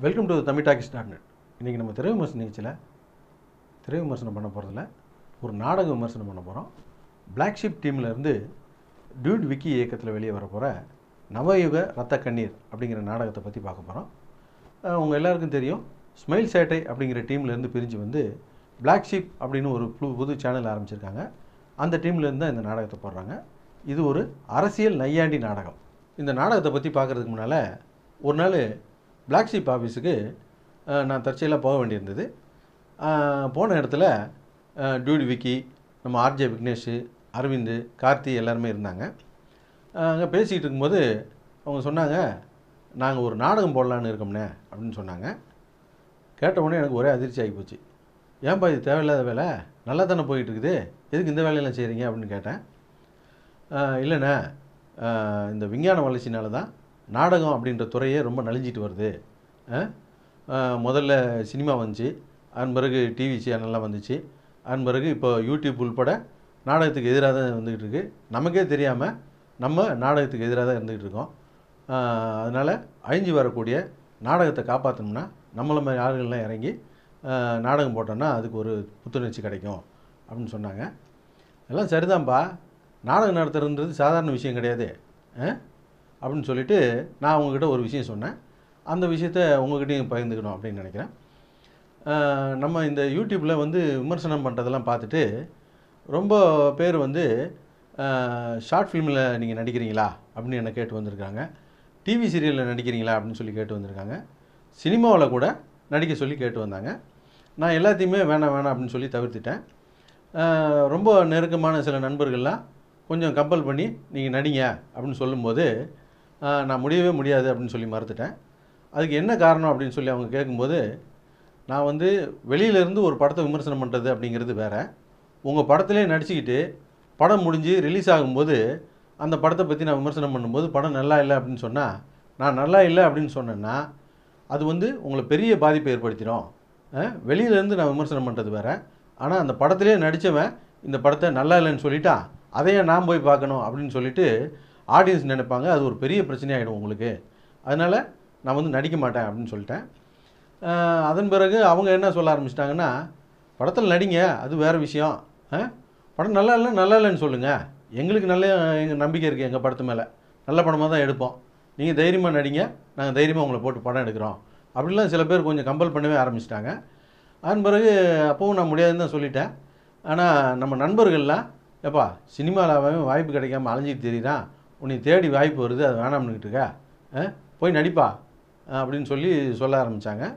Welcome to Tamil talkies dot net இன்றைக்கி நம்ம திரை விமர்சன நிகழ்ச்சியில் திரை விமர்சனம் பண்ண போகிறதில்ல ஒரு நாடக விமர்சனம் பண்ண போகிறோம் பிளாக் ஷிப் டீம்லேருந்து டியூட் விக்கி இயக்கத்தில் வெளியே வர போகிற நவயுக ரத்த கண்ணீர் அப்படிங்கிற நாடகத்தை பற்றி பார்க்க போகிறோம் உங்கள் எல்லாருக்கும் தெரியும் ஸ்மைல் சேட்டை அப்படிங்கிற டீம்லேருந்து பிரிஞ்சு வந்து பிளாக் ஷிப் அப்படின்னு ஒரு புது புது சேனல் ஆரம்பிச்சிருக்காங்க அந்த டீம்லேருந்து தான் இந்த நாடகத்தை போடுறாங்க இது ஒரு அரசியல் நையாண்டி நாடகம் இந்த நாடகத்தை பற்றி பார்க்குறதுக்கு முன்னால் ஒரு நாள் பிளாக் ஷிப் ஆஃபீஸுக்கு அஹ், நான் தற்செயலாக போக வேண்டியிருந்தது அஹ், போன இடத்துல அஹ், டியூடி விக்கி நம்ம ஆர்ஜே விக்னேஷ் அரவிந்த் கார்த்தி எல்லாருமே இருந்தாங்க அங்கே பேசிகிட்டு இருக்கும்போது அவங்க சொன்னாங்க நாங்கள் ஒரு நாடகம் போடலான்னு இருக்கோம்னே அப்படின்னு சொன்னாங்க கேட்ட உடனே எனக்கு ஒரே அதிர்ச்சி ஆகி போச்சு ஏன்பா இது தேவையில்லாத வேலை நல்லா தானே போயிட்டு இருக்குது எதுக்கு இந்த வேலையெல்லாம் செய்கிறீங்க அப்படின்னு கேட்டேன் "ஆஹ், இல்லைண்ணே ஆஹ், இந்த விஞ்ஞான வளர்ச்சினால தான் நாடகம் அப்படின்ற துறையே ரொம்ப நலிஞ்சிட்டு வருது ஆஹ், ஆஹ், முதல்ல சினிமா வந்துச்சு அதன் பிறகு டிவி சேனல்லாம் வந்துச்சு அதன் பிறகு இப்போ யூடியூப் உள்பட நாடகத்துக்கு எதிராக தான் வந்துக்கிட்டு இருக்கு நமக்கே தெரியாமல் நம்ம நாடகத்துக்கு எதிராக தான் இருந்துக்கிட்டு இருக்கோம் அதனால் அழிஞ்சு வரக்கூடிய நாடகத்தை காப்பாற்றணும்னா நம்மள மாதிரி ஆளுகள்லாம் இறங்கி ஆஹ், நாடகம் போட்டோன்னா அதுக்கு ஒரு புத்துணர்ச்சி கிடைக்கும் அப்படின்னு சொன்னாங்க எல்லாம் சரிதான்ப்பா நாடகம் நடத்துறதுன்றது சாதாரண விஷயம் கிடையாது ஆ? அப்படின்னு சொல்லிட்டு நான் உங்ககிட்ட ஒரு விஷயம் சொன்னேன் அந்த விஷயத்த உங்ககிட்டயும் பகிர்ந்துக்கணும் அப்படின்னு நினைக்கிறேன் ஆஹ், நம்ம இந்த யூடியூப்பில் வந்து விமர்சனம் பண்ணுறதெல்லாம் பார்த்துட்டு ரொம்ப பேர் வந்து ஷார்ட் ஃபிலிமில் நீங்கள் நடிக்கிறீங்களா அப்படின்னு என்னை கேட்டு வந்திருக்காங்க டிவி சீரியலில் நடிக்கிறீங்களா அப்படின்னு சொல்லி கேட்டு வந்திருக்காங்க சினிமாவில் கூட நடிக்க சொல்லி கேட்டு வந்தாங்க நான் எல்லாத்தையுமே வேணாம் வேணாம் அப்படின்னு சொல்லி தவிர்த்துட்டேன் ஆஹ், ரொம்ப நெருக்கமான சில நண்பர்கள்லாம் கொஞ்சம் கம்பல் பண்ணி நீங்கள் நடிங்க அப்படின்னு சொல்லும்போது ஆஹ், நான் முடியவே முடியாது அப்படின்னு சொல்லி மறுத்துட்டேன் அதுக்கு என்ன காரணம் அப்படின்னு சொல்லி அவங்க கேட்கும்போது நான் வந்து வெளியிலேருந்து ஒரு படத்தை விமர்சனம் பண்ணுறது அப்படிங்கிறது வேற உங்கள் படத்திலே நடிச்சுக்கிட்டு படம் முடிஞ்சு ரிலீஸ் ஆகும்போது அந்த படத்தை பற்றி நான் விமர்சனம் பண்ணும்போது படம் நல்லா இல்லை அப்படின்னு சொன்னால் நான் நல்லா இல்லை அப்படின்னு சொன்னேன்னா அது வந்து உங்களை பெரிய பாதிப்பை ஏற்படுத்திடும் அஹ், வெளியிலேருந்து நான் விமர்சனம் பண்ணுறது வேற ஆனால் அந்த படத்திலே நடித்தவன் இந்த படத்தை நல்லா இல்லைன்னு சொல்லிட்டா அதையே நான் போய் பார்க்கணும் அப்படின்னு சொல்லிட்டு ஆடியன்ஸ் நினைப்பாங்க அது ஒரு பெரிய பிரச்சனையாகிடும் உங்களுக்கு அதனால் நான் வந்து நடிக்க மாட்டேன் அப்படின்னு சொல்லிட்டேன் ஆஹ் அதன் பிறகு அவங்க என்ன சொல்ல ஆரம்பிச்சிட்டாங்கன்னா படத்தில் நடிங்க அது வேறு விஷயம் ஆ? படம் நல்லா இல்லை நல்லா இல்லைன்னு சொல்லுங்கள் எங்களுக்கு நல்ல எங்கள் நம்பிக்கை இருக்குது எங்கள் படத்து மேலே நல்ல படமாக தான் எடுப்போம் நீங்கள் தைரியமாக நடிங்க நாங்கள் தைரியமாக உங்களை போட்டு படம் எடுக்கிறோம் அப்படிலாம் சில பேர் கொஞ்சம் கம்பல் பண்ணவே ஆரம்பிச்சிட்டாங்க அதன் பிறகு அப்போவும் நான் முடியாதுன்னு தான் சொல்லிட்டேன் ஆனால் நம்ம நண்பர்கள்லாம் ஏப்பா சினிமாவில் அவன் வாய்ப்பு கிடைக்காம அலைஞ்சிட்டு தெரியுறான் உன்னை தேடி வாய்ப்பு வருது அது வேணாம்னுக்கிட்டு இருக்க ஆ? போய் நடிப்பா ஆ, அப்படின்னு சொல்லி சொல்ல ஆரம்பித்தாங்க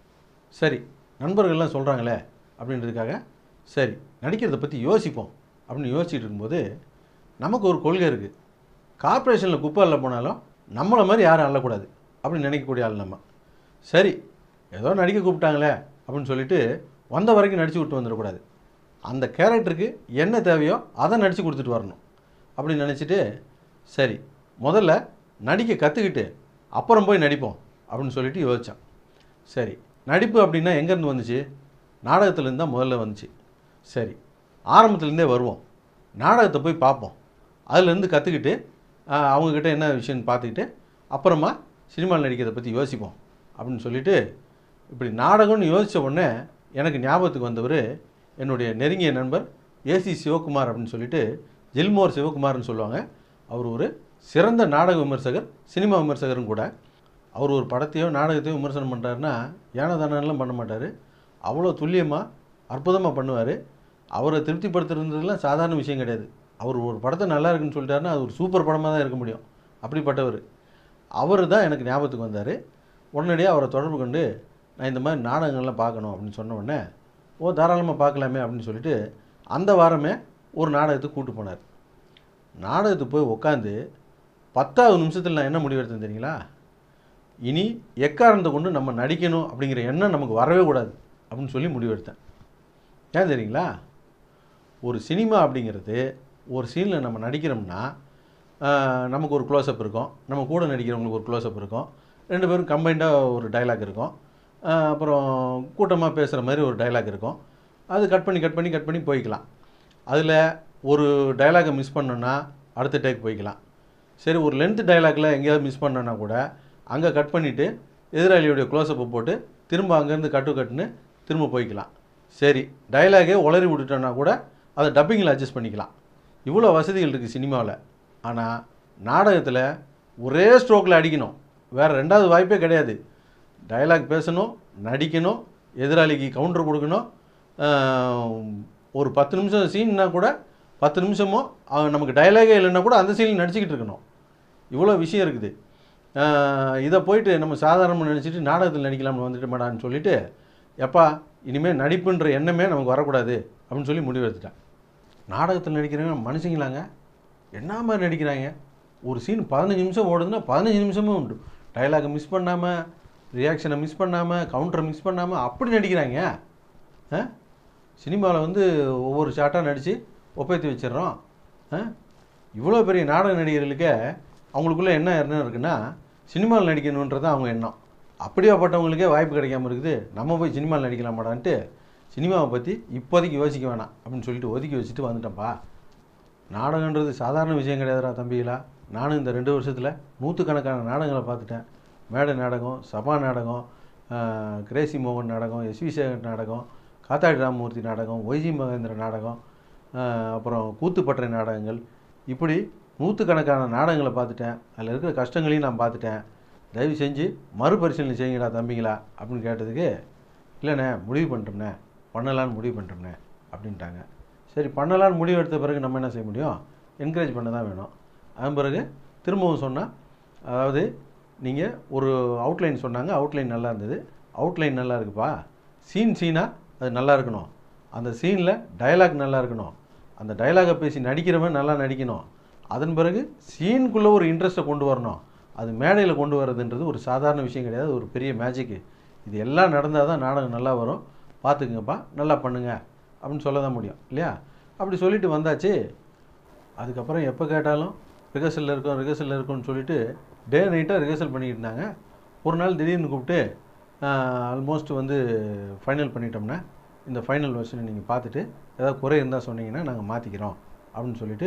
சரி நண்பர்கள்லாம் சொல்கிறாங்களே அப்படின்றதுக்காக சரி நடிக்கிறத பற்றி யோசிப்போம் அப்படின்னு யோசிச்சுட்டு இருக்கும்போது நமக்கு ஒரு கொள்கை இருக்குது கார்ப்பரேஷனில் குப்பை அள்ள போனாலும் நம்மளை மாதிரி யாரும் அள்ளக்கூடாது அப்படின்னு நினைக்கக்கூடிய ஆள் நம்ம சரி ஏதோ நடிக்க கூப்பிட்டாங்களே அப்படின்னு சொல்லிட்டு வந்த வரைக்கும் நடித்து விட்டு வந்துடக்கூடாது அந்த கேரக்டருக்கு என்ன தேவையோ அதை நடித்து கொடுத்துட்டு வரணும் அப்படின்னு நினச்சிட்டு சரி முதல்ல நடிக்க கற்றுக்கிட்டு அப்புறம் போய் நடிப்போம் அப்படின்னு சொல்லிட்டு யோசித்தான் சரி நடிப்பு அப்படின்னா எங்கேருந்து வந்துச்சு நாடகத்துலேருந்து தான் முதல்ல வந்துச்சு சரி ஆரம்பத்துலேருந்தே வருவோம் நாடகத்தை போய் பார்ப்போம் அதுலேருந்து கற்றுக்கிட்டு அவங்கக்கிட்ட என்ன விஷயம்னு பார்த்துக்கிட்டு அப்புறமா சினிமாவில் நடிக்கிறதை பற்றி யோசிப்போம் அப்படின்னு சொல்லிட்டு இப்படி நாடகம்னு யோசித்த உடனே எனக்கு ஞாபகத்துக்கு வந்தவர் என்னுடைய நெருங்கிய நண்பர் ஏசி சிவகுமார் அப்படின்னு சொல்லிட்டு ஜில்மோர் சிவகுமார்னு சொல்லுவாங்க அவர் ஒரு சிறந்த நாடக விமர்சகர் சினிமா விமர்சகரும் கூட அவர் ஒரு படத்தையோ நாடகத்தையோ விமர்சனம் பண்ணுறாருன்னா ஏனோ தானெல்லாம் பண்ண மாட்டார் அவ்வளோ துல்லியமாக அற்புதமாக பண்ணுவார் அவரை திருப்திப்படுத்துறதுலாம் சாதாரண விஷயம் கிடையாது அவர் ஒரு படத்தை நல்லா இருக்குன்னு சொல்லிட்டாருன்னா அது ஒரு சூப்பர் படமாக தான் இருக்க முடியும் அப்படிப்பட்டவர் அவர் தான் எனக்கு ஞாபகத்துக்கு வந்தார் உடனடியாக அவரை தொடர்பு கொண்டு நான் இந்த மாதிரி நாடகங்கள்லாம் பார்க்கணும் அப்படின்னு சொன்ன உடனே ஓ தாராளமாக பார்க்கலாமே அப்படின்னு சொல்லிட்டு அந்த வாரமே ஒரு நாடகத்துக்கு கூட்டு போனார் நாடகத்துக்கு போய் உட்காந்து பத்தாவது நிமிஷத்தில் நான் என்ன முடிவெடுத்தேன் தெரியுங்களா இனி எக்காரணத்தை கொண்டு நம்ம நடிக்கணும் அப்படிங்கிற எண்ணம் நமக்கு வரவே கூடாது அப்படின்னு சொல்லி முடிவெடுத்தேன் ஏன் தெரியுங்களா ஒரு சினிமா அப்படிங்கிறது ஒரு சீனில் நம்ம நடிக்கிறோம்னா ஆஹ், நமக்கு ஒரு க்ளோஸ்அப் இருக்கும் நம்ம கூட நடிக்கிறவங்களுக்கு ஒரு க்ளோஸ்அப் இருக்கும் ரெண்டு பேரும் கம்பைண்டாக ஒரு டைலாக் இருக்கும் ஆஹ், அப்புறம் கூட்டமாக பேசுகிற மாதிரி ஒரு டைலாக் இருக்கும் அது கட் பண்ணி கட் பண்ணி கட் பண்ணி போய்க்கலாம் அதில் ஒரு டைலாகை மிஸ் பண்ணோன்னா அடுத்த டேக் போய்க்கலாம் சரி ஒரு லென்த் டைலாக்ல எங்கேயாவது மிஸ் பண்ணோன்னா கூட அங்கே கட் பண்ணிவிட்டு எதிராளியுடைய க்ளோஸ்அப்பை போட்டு திரும்ப அங்கேருந்து கட்டு கட்டுன்னு திரும்ப போய்க்கலாம் சரி டயலாகே உளறி விட்டுட்டோன்னா கூட அதை டப்பிங்கில் அட்ஜஸ்ட் பண்ணிக்கலாம் இவ்வளோ வசதிகள் இருக்குது சினிமாவில் ஆனால் நாடகத்தில் ஒரே ஸ்ட்ரோக்கில் அடிக்கணும் வேறு ரெண்டாவது வாய்ப்பே கிடையாது டயலாக் பேசணும் நடிக்கணும் எதிராளிக்கு கவுண்டர் கொடுக்கணும் ஆஹ், ஒரு பத்து நிமிஷம் சீன்னா கூட பத்து நிமிஷமோ அவன் நமக்கு டயலாகே இல்லைன்னா கூட அந்த சீனில் நடிச்சுக்கிட்டு இருக்கணும் இவ்வளோ விஷயம் இருக்குது ஆஹ், இதை போயிட்டு நம்ம சாதாரணமாக நினச்சிட்டு நாடகத்தில் நடிக்கலாம்னு வந்துட்டு மேடான்னு சொல்லிட்டு எப்பா இனிமேல் நடிப்புன்ற எண்ணமே நமக்கு வரக்கூடாது அப்படின்னு சொல்லி முடிவு எடுத்துட்டேன் நாடகத்தில் நடிக்கிறவங்க மனுஷங்களாங்க என்ன மாதிரி நடிக்கிறாங்க ஒரு சீன் பதினஞ்சு நிமிஷம் ஓடுதுன்னா பதினஞ்சு நிமிஷமும் உண்டு டயலாகை மிஸ் பண்ணாமல் ரியாக்ஷனை மிஸ் பண்ணாமல் கவுண்டரை மிஸ் பண்ணாமல் அப்படி நடிக்கிறாங்க ஆ சினிமாவில் வந்து ஒவ்வொரு ஷாட்டாக நடித்து ஒப்பேத்தி வச்சிடுறோம் ஆ இவ்வளோ பெரிய நாடக நடிகர்களுக்கே அவங்களுக்குள்ள என்ன எண்ணம் இருக்குன்னா சினிமாவில் நடிக்கணுன்றது அவங்க எண்ணம் அப்படியாப்பட்டவங்களுக்கே வாய்ப்பு கிடைக்காம இருக்குது நம்ம போய் சினிமாவில் நடிக்கலாமாடான்ட்டு சினிமாவை பற்றி இப்போதைக்கு யோசிக்க வேணாம் அப்படின்னு சொல்லிட்டு ஒதுக்கி வச்சுட்டு வந்துட்டேன்ப்பா நாடகன்றது சாதாரண விஷயம் கிடையாதுடா தம்பிகளா நானும் இந்த ரெண்டு வருஷத்தில் நூற்றுக்கணக்கான நாடகங்களை பார்த்துட்டேன் மேடை நாடகம் சபா நாடகம் ஆஹ், கிரேசி மோகன் நாடகம் எஸ்வி சேகர் நாடகம் காத்தாடி ராமமூர்த்தி நாடகம் ஒய்ஜி மகேந்திர நாடகம் ஆஹ், அப்புறம் கூத்துப்பற்றை நாடகங்கள் இப்படி நூற்றுக்கணக்கான நாடகங்களை பார்த்துட்டேன் அதில் இருக்கிற கஷ்டங்களையும் நான் பார்த்துட்டேன் தயவு செஞ்சு மறுபரிசீலனை செய்யுங்கடா தம்பிங்களா அப்படின்னு கேட்டதுக்கு இல்லைண்ணே முடிவு பண்ணிட்டோம்ண்ணே பண்ணலான்னு முடிவு பண்ணிட்டோம்ண்ணே அப்படின்ட்டாங்க சரி பண்ணலான்னு முடிவு எடுத்த பிறகு நம்ம என்ன செய்ய முடியும் என்கரேஜ் பண்ண தான் வேணும் அதன் பிறகு திரும்பவும் சொன்னால் அதாவது நீங்கள் ஒரு அவுட்லைன் சொன்னாங்க அவுட்லைன் நல்லா இருந்தது அவுட்லைன் நல்லா இருக்குப்பா சீன் சீனாக அது நல்லா இருக்கணும் அந்த சீனில் டயலாக் நல்லா இருக்கணும் அந்த டயலாகை பேசி நடிக்கிறவன் நல்லா நடிக்கணும் அதன் பிறகு சீனுக்குள்ளே ஒரு இன்ட்ரெஸ்ட்டை கொண்டு வரணும் அது மேடையில் கொண்டு வர்றதுன்றது ஒரு சாதாரண விஷயம் கிடையாது ஒரு பெரிய மேஜிக்கு இது எல்லாம் நடந்தால் தான் நாடகம் நல்லா வரும் பார்த்துக்குங்கப்பா நல்லா பண்ணுங்க அப்படின்னு சொல்ல தான் முடியும் இல்லையா அப்படி சொல்லிட்டு வந்தாச்சு அதுக்கப்புறம் எப்போ கேட்டாலும் ரிஹர்சலில் இருக்கோம் ரிஹர்சலில் இருக்கோம்னு சொல்லிட்டு டே நைட்டாக ரிஹர்சல் பண்ணிக்கிட்டு இருந்தாங்க ஒரு நாள் திடீர்னு கூப்பிட்டு ஆல்மோஸ்ட் வந்து ஃபைனல் பண்ணிட்டோம்னா இந்த ஃபைனல் வெர்ஷனை நீங்கள் பார்த்துட்டு ஏதாவது குறை இருந்தால் சொன்னீங்கன்னா நாங்கள் மாற்றிக்கிறோம் அப்படின்னு சொல்லிட்டு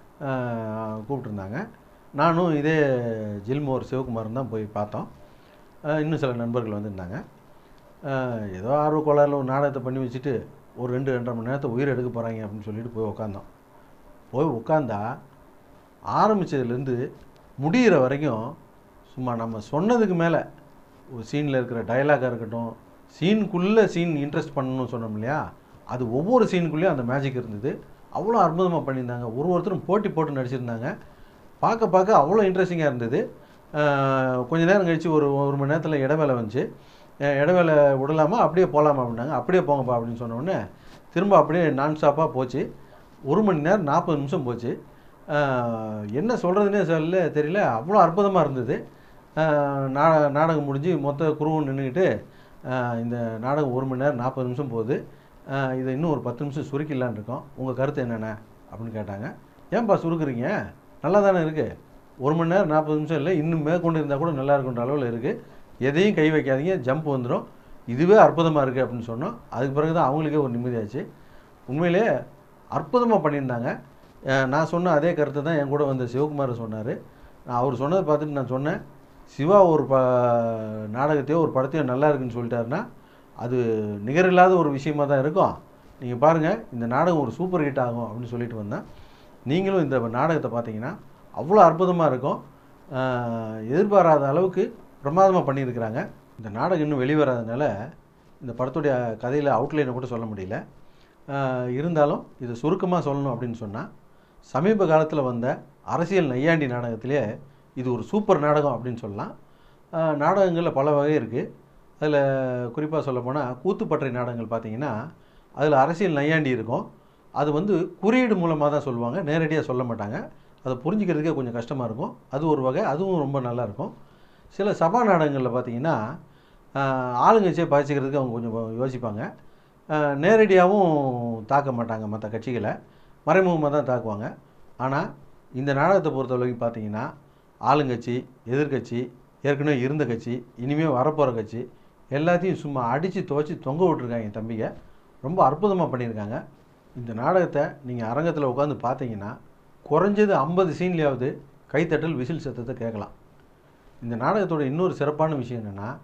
ஆஹ், கூப்பிட்டுருந்தாங்க நானும் இதே ஜில்மோர் சிவகுமாரும் தான் போய் பார்த்தோம் ஆஹ், இன்னும் சில நண்பர்கள் வந்திருந்தாங்க ஆஹ், ஏதோ ஆர்வ கோளாறுல ஒரு நாடகத்தை பண்ணி வச்சுட்டு ஒரு ரெண்டு ரெண்டரை மணி நேரத்தை உயிர் எடுக்க போகிறாங்க அப்படின்னு சொல்லிட்டு போய் உக்காந்தோம் போய் உட்காந்தா ஆரம்பித்ததுலேருந்து முடிகிற வரைக்கும் சும்மா நம்ம சொன்னதுக்கு மேலே ஒரு சீனில் இருக்கிற டயலாகாக இருக்கட்டும் சீனுக்குள்ளே சீன் இன்ட்ரெஸ்ட் பண்ணணும்னு சொன்னோம் இல்லையா அது ஒவ்வொரு சீனுக்குள்ளேயும் அந்த மேஜிக் இருந்தது அவ்வளோ அற்புதமாக பண்ணியிருந்தாங்க ஒரு ஒருத்தரும் போட்டி போட்டு நடிச்சிருந்தாங்க பார்க்க பார்க்க அவ்வளோ இன்ட்ரெஸ்டிங்காக இருந்தது ஆஹ் கொஞ்ச நேரம் கழித்து ஒரு ஒரு மணி நேரத்தில் இடைவேளை வந்துச்சு அஹ் இடைவேளை விடலாமா அப்படியே போகலாமா அப்படின்னாங்க அப்படியே போங்கப்பா அப்படின்னு சொன்ன உடனே திரும்ப அப்படியே நான் ஸ்டாப்பாக போச்சு ஒரு மணி நேரம் நாற்பது நிமிஷம் போச்சு ஆஹ் என்ன சொல்கிறதுனே சொல்ல தெரியல அவ்வளோ அற்புதமாக இருந்தது ஆஹ் நா நாடகம் முடிஞ்சு மொத்த குருவும் நின்றுக்கிட்டு இந்த நாடகம் ஒரு மணி நேரம் நாற்பது நிமிஷம் போகுது ஆஹ் இதை இன்னும் ஒரு பத்து நிமிஷம் சுருக்கிடலான்னு இருக்கோம் உங்கள் கருத்து என்னென்ன அப்படின்னு கேட்டாங்க ஏன்பா சுருக்குறீங்க நல்லா தானே இருக்குது ஒரு மணி நேரம் நாற்பது நிமிஷம் இல்லை இன்னும் மேற்கொண்டு இருந்தால் கூட நல்லா இருக்குன்ற அளவில் இருக்குது எதையும் கை வைக்காதீங்க ஜம்ப் வந்துடும் இதுவே அற்புதமாக இருக்குது அப்படின்னு சொன்னோம் அதுக்கு பிறகு தான் அவங்களுக்கே ஒரு நிம்மதியாச்சு உண்மையிலே அற்புதமாக பண்ணியிருந்தாங்க அஹ் நான் சொன்ன அதே கருத்தை தான் என் கூட வந்த சிவகுமார் சொன்னார் நான் அவர் சொன்னதை பார்த்துட்டு நான் சொன்னேன் சிவா ஒரு ப நாடகத்தையோ ஒரு படத்தையோ நல்லா இருக்குன்னு சொல்லிட்டாருன்னா அது நிகரில்லாத ஒரு விஷயமா தான் இருக்கும் நீங்கள் பாருங்கள் இந்த நாடகம் ஒரு சூப்பர் ஹிட் ஆகும் அப்படின்னு சொல்லிட்டு வந்தேன் நீங்களும் இந்த நாடகத்தை பார்த்தீங்கன்னா அவ்வளோ அற்புதமாக இருக்கும் ஆஹ் எதிர்பாராத அளவுக்கு பிரமாதமாக பண்ணியிருக்கிறாங்க இந்த நாடகம் இன்னும் வெளிவராதனால இந்த படத்துடைய கதையில் அவுட்லைனை கூட சொல்ல முடியல ஆஹ் இருந்தாலும் இதை சுருக்கமாக சொல்லணும் அப்படின்னு சொன்னால் சமீப காலத்தில் வந்த அரசியல் நையாண்டி நாடகத்திலே இது ஒரு சூப்பர் நாடகம் அப்படின்னு சொல்லலாம் ஆஹ் நாடகங்களில் பல வகை இருக்குது அதில் குறிப்பாக சொல்லப்போனால் கூத்துப்பற்றை நாடகங்கள் பார்த்தீங்கன்னா அதில் அரசியல் நையாண்டி இருக்கும் அது வந்து குறியீடு மூலமாக தான் சொல்லுவாங்க நேரடியாக சொல்ல மாட்டாங்க அதை புரிஞ்சுக்கிறதுக்கே கொஞ்சம் கஷ்டமாக இருக்கும் அது ஒரு வகை அதுவும் ரொம்ப நல்லா இருக்கும் சில சபா நாடகங்களில் பார்த்தீங்கன்னா ஆஹ் ஆளுங்கட்சியை பாய்ச்சிக்கிறதுக்கு அவங்க கொஞ்சம் யோசிப்பாங்க ஆஹ் நேரடியாகவும் தாக்க மாட்டாங்க மற்ற கட்சிகளை மறைமுகமாக தான் தாக்குவாங்க ஆனால் இந்த நாடகத்தை பொறுத்த வரைக்கும் பார்த்தீங்கன்னா ஆளுங்கட்சி எதிர்க்கட்சி ஏற்கனவே இருந்த கட்சி இனிமேல் வரப்போகிற கட்சி எல்லாத்தையும் சும்மா அடித்து துவச்சி தொங்க விட்ருக்காங்க என் தம்பிங்க ரொம்ப அற்புதமாக பண்ணியிருக்காங்க இந்த நாடகத்தை நீங்கள் அரங்கத்தில் உட்காந்து பார்த்தீங்கன்னா குறைஞ்சது ஐம்பது சீன்லேயாவது கைத்தட்டல் விசில் சத்தத்தை கேட்கலாம் இந்த நாடகத்தோட இன்னொரு சிறப்பான விஷயம் என்னென்னா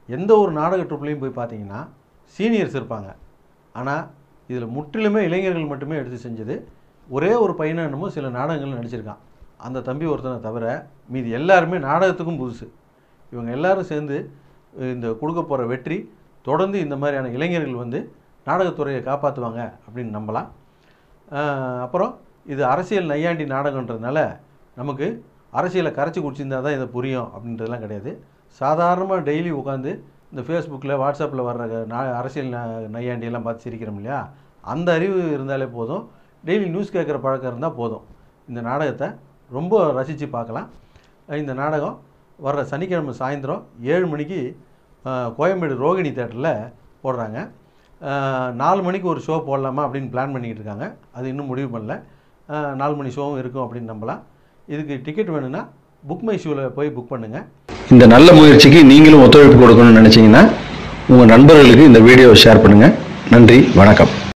எந்த ஒரு நாடக ட்ரூப்லேயும் போய் பார்த்தீங்கன்னா சீனியர்ஸ் இருப்பாங்க ஆனால் இதில் முற்றிலுமே இளைஞர்கள் மட்டுமே எடுத்து செஞ்சது ஒரே ஒரு பையனை என்னமோ சில நாடகங்கள் நடிச்சிருக்கான் அந்த தம்பி ஒருத்தனை தவிர மீதி எல்லாருமே நாடகத்துக்கும் புதுசு இவங்க எல்லாரும் சேர்ந்து இந்த கொடுக்க போகிற வெற்றி தொடர்ந்து இந்த மாதிரியான இளைஞர்கள் வந்து நாடகத்துறையை காப்பாற்றுவாங்க அப்படின்னு நம்பலாம் ஆஹ் அப்புறம் இது அரசியல் நையாண்டி நாடகன்றதுனால நமக்கு அரசியலை கரைச்சி குடிச்சிருந்தா தான் இதை புரியும் அப்படின்றதெல்லாம் கிடையாது சாதாரணமாக டெய்லி உட்காந்து இந்த ஃபேஸ்புக்கில் வாட்ஸ்அப்பில் வர்ற நா அரசியல் ந- நையாண்டியெல்லாம் பார்த்து சிரிக்கிறோம் இல்லையா அந்த அறிவு இருந்தாலே போதும் டெய்லி நியூஸ் கேட்குற பழக்கம் இருந்தால் போதும் இந்த நாடகத்தை ரொம்ப ரசித்து பார்க்கலாம் இந்த நாடகம் வர்ற சனிக்கிழமை சாயந்தரம் ஏழு மணிக்கு ஆஹ், கோயம்பேடு ரோகிணி தேட்டரில் போடுறாங்க ஆஹ், நாலு மணிக்கு ஒரு ஷோ போடலாமா அப்படின்னு பிளான் பண்ணிக்கிட்டு இருக்காங்க அது இன்னும் முடிவு பண்ணல ஆஹ், நாலு மணி ஷோவும் இருக்கும் அப்படின்னு நம்பலாம் இதுக்கு டிக்கெட் வேணும்னா புக் மை ஷூவில் போய் புக் பண்ணுங்கள் இந்த நல்ல முயற்சிக்கு நீங்களும் ஒத்துழைப்பு கொடுக்கணும்னு நினைச்சீங்கன்னா உங்க நண்பர்களுக்கு இந்த வீடியோவை ஷேர் பண்ணுங்க நன்றி வணக்கம்